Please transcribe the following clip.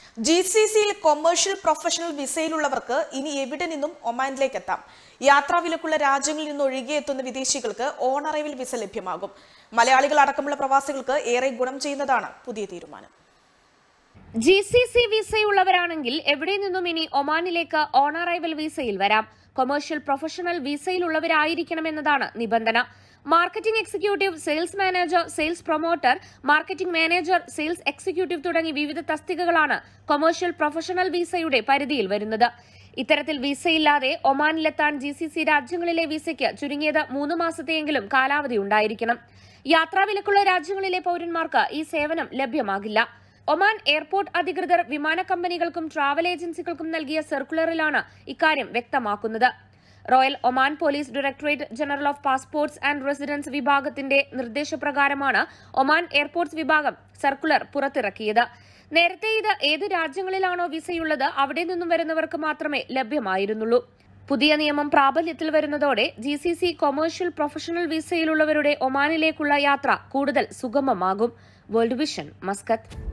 G C സിയിൽ commercial professional വിസയിലുള്ളവർക്ക് ഇനി എവിടെ നിന്നും ഒമാനിലേക്ക് എത്താം യാത്രാ വിലക്കുള്ള രാജ്യങ്ങളിൽ നിന്ന് ഒഴികെയെത്തുന്ന വിദേശികൾക്ക് ഓൺ അറൈവൽ വിസ ലഭ്യമാകും മലയാളികൾ അടക്കമുള്ള പ്രവാസികൾക്ക് ഏറെ ഗുണം ചെയ്യുന്നതാണ് പുതിയ തീരുമാനം ജി സി സി വിസയുള്ളവരാണെങ്കിൽ എവിടെ നിന്നും ഇനി ഒമാനിലേക്ക് ഓൺ അറൈവൽ വിസയിൽ വരാം കൊമേഴ്ഷ്യൽ പ്രൊഫഷണൽ വിസയിലുള്ളവരായിരിക്കണമെന്നതാണ് നിബന്ധന marketing executive sales manager sales promoter marketing manager sales executive തുടങ്ങി വിവിധ തസ്തികകളാണ് കൊമേഴ്ഷ്യൽ പ്രൊഫഷണൽ വിസയുടെ പരിധിയിൽ വരുന്നത് ഇത്തരത്തിൽ വിസയില്ലാതെ ഒമാനിലെത്താൻ ജി സി സി രാജ്യങ്ങളിലെ വിസയ്ക്ക് ചുരുങ്ങിയത് മൂന്ന് മാസത്തെയെങ്കിലും കാലാവധി ഉണ്ടായിരിക്കണം യാത്രാവിലക്കുള്ള രാജ്യങ്ങളിലെ പൌരന്മാർക്ക് ഈ സേവനം ലഭ്യമാകില്ല ഒമാൻ എയർപോർട്ട് അധികൃതർ വിമാന കമ്പനികൾക്കും ട്രാവൽ ഏജൻസികൾക്കും നൽകിയ സർക്കുലറിലാണ് ഇക്കാര്യം വ്യക്തമാക്കുന്നത് royal Oman police directorate general of passports and residence വിഭാഗത്തിന്റെ നിർദ്ദേശപ്രകാരമാണ് ഒമാൻ എയർപോർട്ട്സ് വിഭാഗം സർക്കുലർ പുറത്തിറക്കിയത് നേരത്തെ ഇത് ഏത് രാജ്യങ്ങളിലാണോ വിസയുള്ളത് അവിടെ നിന്നും വരുന്നവർക്ക് മാത്രമേ ലഭ്യമായിരുന്നുള്ളൂ പുതിയ നിയമം പ്രാബല്യത്തിൽ വരുന്നതോടെ G C C commercial professional വിസയിലുള്ളവരുടെ ഒമാനിലേക്കുള്ള യാത്ര കൂടുതൽ സുഗമമാകും വേൾഡ് വിഷൻ മസ്കത്ത്